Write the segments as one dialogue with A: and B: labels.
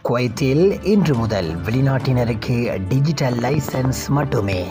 A: குவைத்தில் இன்று முதல் வெளிநாட்டினருக்கு டிஜிட்டல் லைசென்ஸ் மட்டுமே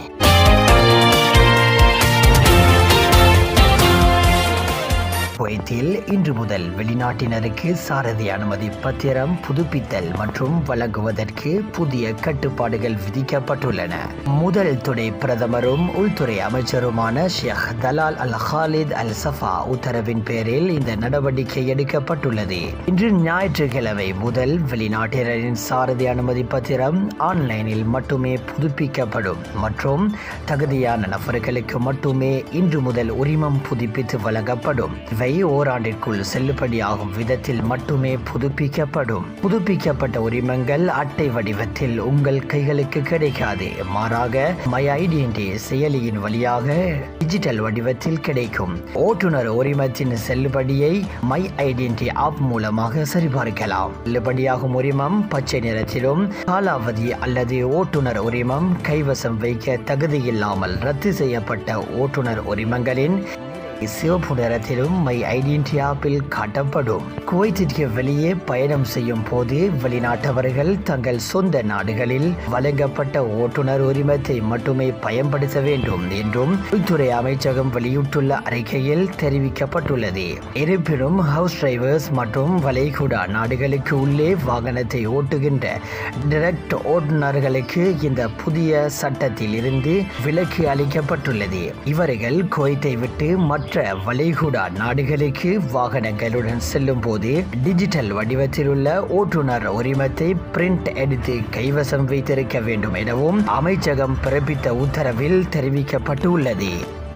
A: குவைத்தில் இன்று முதல் வெளிநாட்டினருக்கு சாரதி அனுமதி பத்திரம் புதுப்பித்தல் மற்றும் வழங்குவதற்கு புதிய கட்டுப்பாடுகள் விதிக்கப்பட்டுள்ளன முதல் துணை பிரதமரும் உள்துறை அமைச்சருமான Sheikh Talal Al Khalid Al Sabah உத்தரவின் பேரில் இந்த நடவடிக்கை எடுக்கப்பட்டுள்ளது இன்று ஞாயிற்றுக்கிழமை முதல் வெளிநாட்டினரின் சாரதி அனுமதி பத்திரம் ஆன்லைனில் மட்டுமே புதுப்பிக்கப்படும் மற்றும் தகுதியான நபர்களுக்கு மட்டுமே இன்று முதல் உரிமம் புதுப்பித்து வழங்கப்படும் இவை ஓராண்டிற்குள் செல்லுபடியாகும் விதத்தில் மட்டுமே புதுப்பிக்கப்படும் புதுப்பிக்கப்பட்ட உரிமங்கள் அட்டை வடிவத்தில் உங்கள் கைகளுக்கு கிடைக்காது மாறாக மை ஐடென்டி செயலியின் வழியாக டிஜிட்டல் வடிவத்தில் கிடைக்கும் ஓட்டுநர் உரிமத்தின் செல்லுபடியை மை ஐடென்டி ஆப் மூலமாக சரிபார்க்கலாம் செல்லுபடியாகும் உரிமம் பச்சை நிறத்திலும் காலாவதி அல்லது ஓட்டுநர் உரிமம் கைவசம் வைக்க தகுதியில்லாமல் ரத்து செய்யப்பட்ட ஓட்டுநர் உரிமங்களின் சிவப்பு நிறத்திலும் மை ஐடென்டி ஆப்பில் காட்டப்படும் குவைத்திற்கு வெளியே பயணம் செய்யும் போது வெளிநாட்டவர்கள் தங்கள் சொந்த நாடுகளில் வழங்கப்பட்ட ஓட்டுநர் உரிமத்தை மட்டுமே பயன்படுத்த வேண்டும் என்றும் உள்துறை அமைச்சகம் வெளியிட்டுள்ள அறிக்கையில் தெரிவிக்கப்பட்டுள்ளது இருப்பினும் ஹவுஸ் டிரைவர்ஸ் மற்றும் வளைகுடா நாடுகளுக்கு உள்ளே வாகனத்தை ஓட்டுகின்ற டிரெக்ட் ஓட்டுநர்களுக்கு இந்த புதிய சட்டத்தில் இருந்து விலக்கு அளிக்கப்பட்டுள்ளது இவர்கள் குவைத்தை விட்டு மற்ற மற்ற வளைகுடா நாடுகளுக்கு வாகனங்களுடன் செல்லும் போது டிஜிட்டல் வடிவத்தில் உள்ள ஓட்டுநர் உரிமத்தை பிரிண்ட் எடுத்து கைவசம் வைத்திருக்க வேண்டும் எனவும் அமைச்சகம் பிறப்பித்த உத்தரவில் தெரிவிக்கப்பட்டுள்ளது